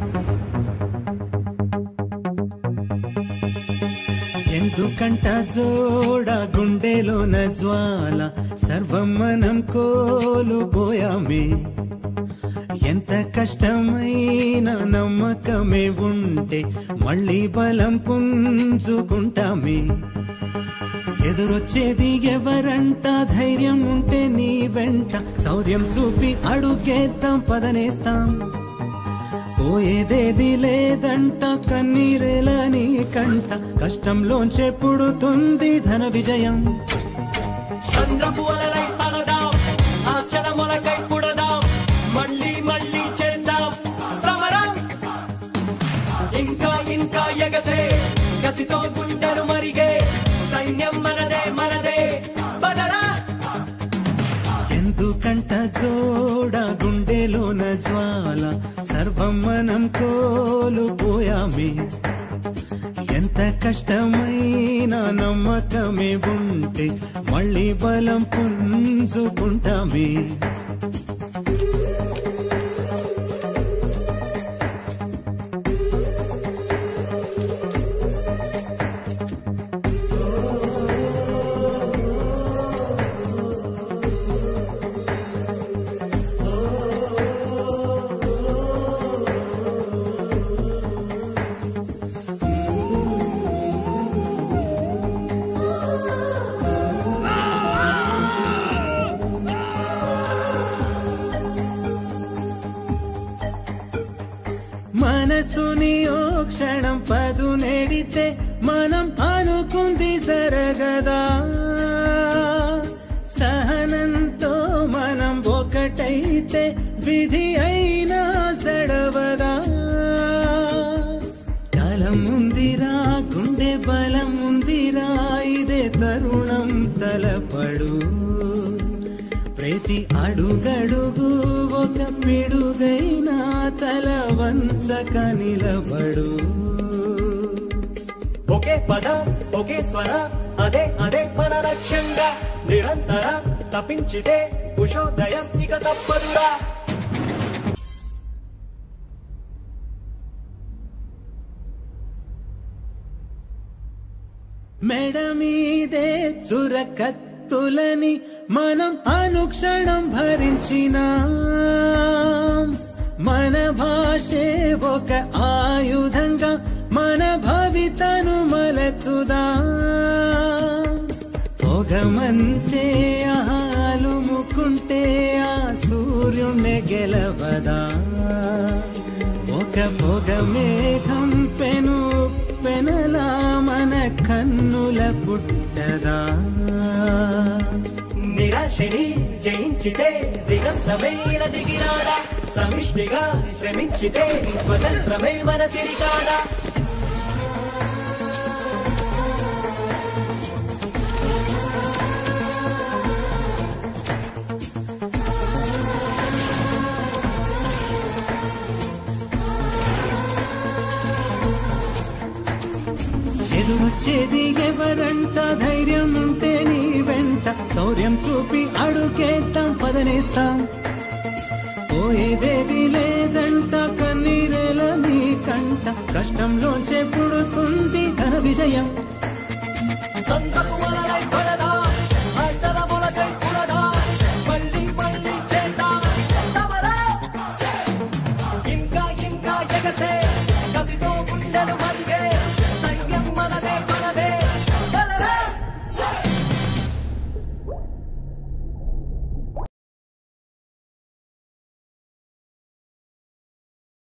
ఎందుకంట జోడ గుండెలోన జ్వాల సర్వం మనం కోల్పోయామే ఎంత కష్టమైన నమ్మకమే ఉంటే మళ్ళీ బలం పుంజుకుంటామే ఎదురొచ్చేది ఎవరంట ధైర్యం ఉంటే నీ వెంట శౌర్యం చూపి అడుగేద్దాం పదనేస్తాం పోయేదేది లేదంట కన్నీరేల నీ కంట కష్టంలోంచే పుడుతుంది ధన విజయం సంద్రపు అలలై పడదాం ఆశల మొలకై పుడదాం మళ్ళీ మళ్ళీ చేద్దాం సమరం ఇంకా ఇంకా ఎగసే కసితో గుండెలు మరిగే సైన్యం మనదే మనదే బదరా ఎందుకంట జోడ గుండెలోన జ్వాల సర్వం మనం కోల్పోయామే ఎంత కష్టమైన నమ్మకమే ఉంటే మళ్ళీ బలం పుంజుకుంటామే మనసుని ఓ క్షణం పదు నెడితే మనం అనుకుంది సరగదా సహనంతో మనం ఒకటైతే విధి అయినా సడవదా కాలం ఉందిరా గుండె బలం ఉందిరా ఇదే తరుణం తలపడు ప్రతి అడుగడుగు ఒక పిడుగైనా తల వంచక నిలబడు ఒకే పద ఒకే స్వర అదే అదే మన లక్ష్యంగా నిరంతర తపించితే ఉషోదయం ఇక తప్పదురా మెడ మీదే చురకత్తులని మనం అనుక్షణం భరించిన మన భాషే ఒక ఆయుధంగా మన భవితను మలచుదా పొగ మంచే ఆలుముకుంటే ఆ సూర్యుణ్ణి గెలవదా ఒక పొగ మేఘం పెను పెనలా మన కన్నుల పుట్టదా నిరాశని జయించితే దిగంతమైన దిగిరాడా సమిష్టిగా శ్రమించితే స్వతంత్రమే మన సిరికాడా ఎదురొచ్చేది ఎవరంట ధైర్యం ఉంటే నీ వెంట శౌర్యం చూపి అడుగేద్దాం పదనేస్తాం పోయేదేది లేదంట కన్నీరేల నీ కంట కష్టంలోంచే పుడుతుంది ధన విజయం